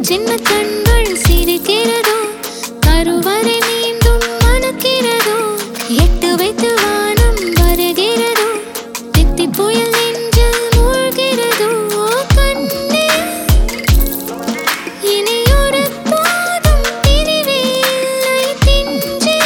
சின்ன கண்கள் சிரிக்கிறதோ கருவறை மீண்டும் மணக்கிறதோ எட்டு வைத்து வானம் வருகிறதோ தித்தி புயல் நெஞ்சில் மூழ்கிறதோ கண்ணே இனியொரு போதும் பிரிவே இல்லை பிஞ்சே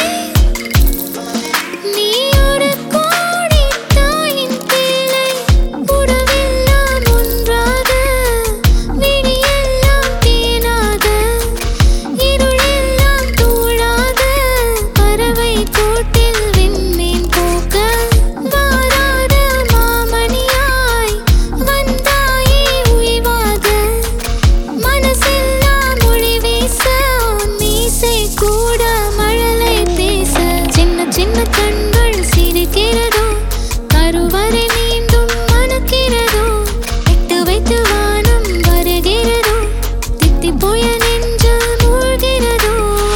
நீ ஒரு கோடி தாயின் பிள்ளை உறவெல்லாம் ஒன்றாக விழியெல்லாம் தேனாக இருளெல்லாம் தூளாக பறவை கூட்டில் விண்மீன் போக்க வாராத மாமணியாய் வந்தாயே உய்வாக மனசெல்லாம் மொழி வீச உன் மீசை கூட மழலை பேச சின்ன சின்ன கண்கள் சிரிக்கிறதோ கருவறை மீண்டும் மணக்கிறதோ எட்டு வைத்து வானம் வருகிறதோ தித்தி போய நெஞ்சில் மூழ்கிறதோ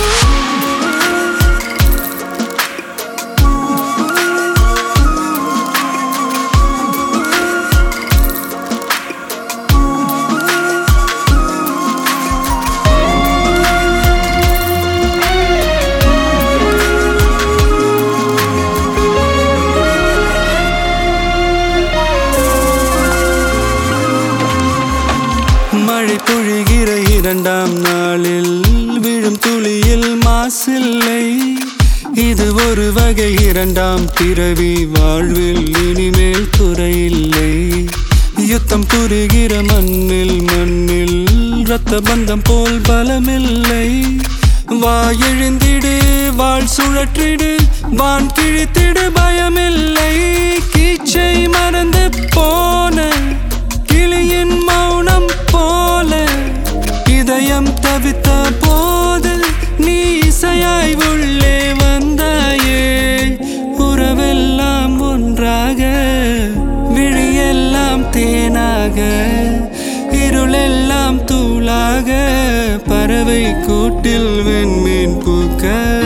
மழை பொழிகிற இரண்டாம் நாளில் விழும் துளியில் மாசில்லை இது ஒரு வகை இரண்டாம் பிறவி வாழ்வில் இனிமேல் குறையில்லை யுத்தம் புரிகிற மண்ணில் மண்ணில் இரத்த பந்தம் போல் பலமில்லை வா எழுந்திடு வாழ் சுழற்றிடு வான் கிழித்திடு பயமில்லை கீச்சை மறந்து போன கிளியின் மௌனம் போல இதயம் தவித்த போது நீ இசையாய் உள்ளே வந்தாயே உறவெல்லாம் ஒன்றாக விழியெல்லாம் தேனாக இருளெல்லாம் தூளாக பறவை கூட்டில் வெண்மீன் பூக்க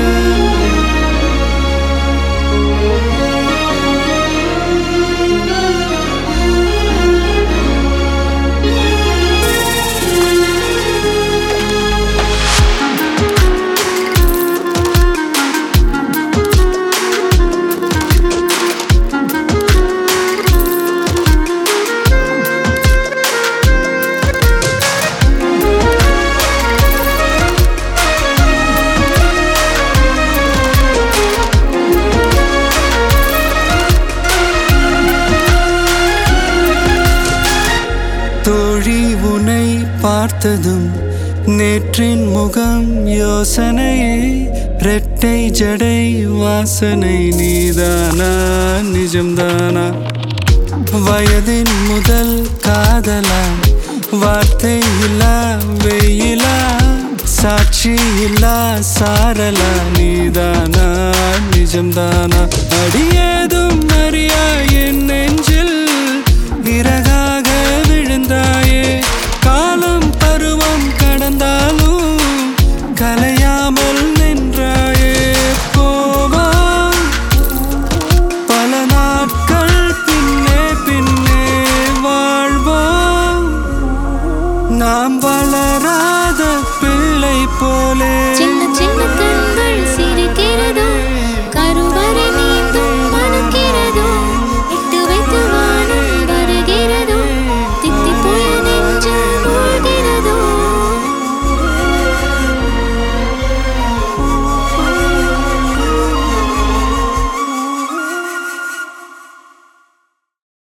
தோழி உனை பார்த்ததும் நேற்றின் முகம் யோசனையே ரெட்டை ஜடை வாசனை நீதானா நிஜம்தானா வயதின் முதல் காதலா வார்த்தை இல்லா வெயிலா சாட்சி இல்லா சாரலா நீதானா நிஜம்தானா அடியேதும் அறியா என் நெஞ்சில் இறகாக விழுந்தாயே காலம் பருவம் கடந்தாலும் கலையாமல் நின்றாயே போவான் பல நாட்கள் பின்னே பின்னே வாழ்வோம் நாம் வளராத பிள்ளை போலே